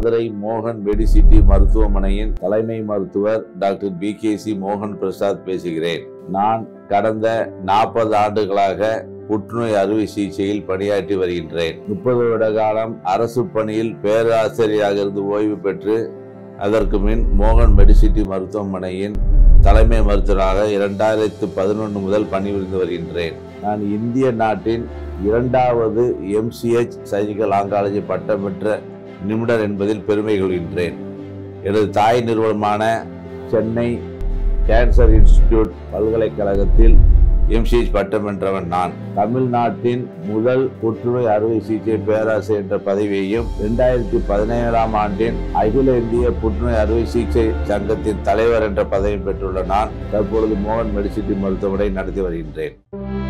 மதுரை மோகன் மெடிசிட்டி மருத்துவமனையின் தலைமை மருத்துவர் டாக்டர் பி கே சி மோகன் பிரசாத் பேசுகிறேன் நான் கடந்த நாற்பது ஆண்டுகளாக புற்றுநோய் அறுவை சிகிச்சையில் பணியாற்றி வருகின்றேன் முப்பது வருட காலம் அரசு பணியில் பேராசிரியராக இருந்து ஓய்வு பெற்று அதற்கு பின் மோகன் மெடிசிட்டி மருத்துவமனையின் தலைமை மருத்துவராக இரண்டாயிரத்து பதினொன்று முதல் பணிபுரிந்து வருகின்றேன் நான் இந்திய நாட்டின் இரண்டாவது எம்சிஹெச் சர்ஜிக்கல் ஆங்காலஜி பட்டம் பெற்ற நிபுணர் என்பதில் பெருமை கொள்கின்றேன் எனது தாய் நிறுவனமான சென்னை கேன்சர் இன்ஸ்டிடியூட் பல்கலைக்கழகத்தில் எம்சிஹெச் பட்டம் வென்றவன் நான் தமிழ்நாட்டின் முதல் புற்றுநோய் அறுவை சிகிச்சை பேராசிரியர் என்ற பதவியையும் இரண்டாயிரத்தி பதினேழாம் ஆண்டின் அகில இந்திய புற்றுநோய் அறுவை சிகிச்சை சங்கத்தின் தலைவர் என்ற பதவியும் பெற்றுள்ள நான் தற்பொழுது மோகன் மெடிசிட்டி மருத்துவமனை நடத்தி வருகின்றேன்